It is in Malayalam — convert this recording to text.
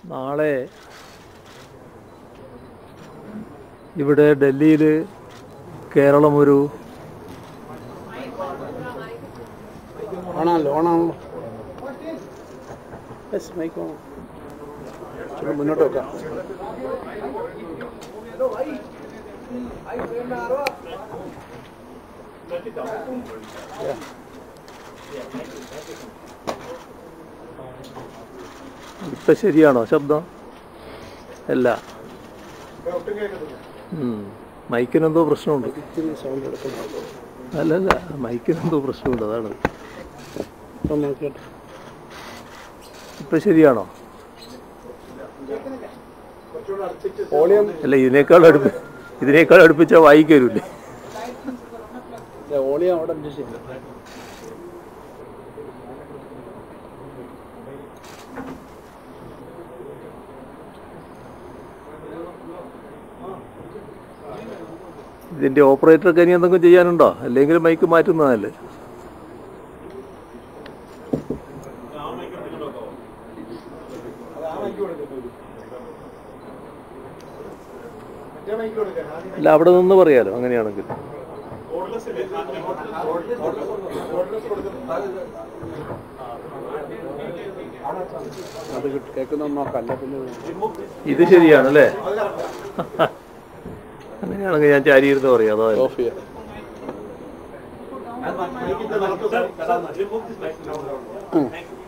നാളെ ഇവിടെ ഡൽഹിയിൽ കേരളം ഒരു ഓണാണല്ലോ ഓണാണല്ലോ യെസ് മൈക്ക് ഓണം ചുമ്മാ മുന്നോട്ട് വെക്കാം Yeah. ഇപ്പം ശരിയാണോ ശബ്ദം അല്ല ഉം. മൈക്കിനെന്തോ പ്രശ്നമുണ്ട് ഇത്തിരി സൗണ്ട് എടുക്കുന്നു അല്ലല്ല മൈക്കിനെന്തോ പ്രശ്നമുണ്ട് അതാണ് ഇപ്പം നോക്കിയിട്ട് ഇപ്പം ശരിയാണോ വോളിയം അല്ല ഇതിനേക്കാൾ അടുപ്പ് ഇതിനേക്കാൾ അടുപ്പിച്ചാൽ വായിക്കരുല്ലേ വോളിയം അവിടെ അഡ്ജസ്റ്റ് ചെയ്യും ഇതിൻ്റെ ഓപ്പറേറ്റർക്ക് ഇനി എന്തെങ്കിലും ചെയ്യാനുണ്ടോ അല്ലെങ്കിൽ മൈക്ക് മാറ്റുന്നതല്ലേ അല്ല അവിടെ നിന്ന് പറയാലോ അങ്ങനെയാണെങ്കിൽ അത് കേൾക്കുന്ന നോക്കാം അല്ല പിന്നെ ഇത് ശരിയാണല്ലേ അങ്ങനെയാണെങ്കിൽ ഞാൻ ചാരിയിരുന്ന് പറയാം അതോ ഓഫ് ചെയ്യാം ഉം.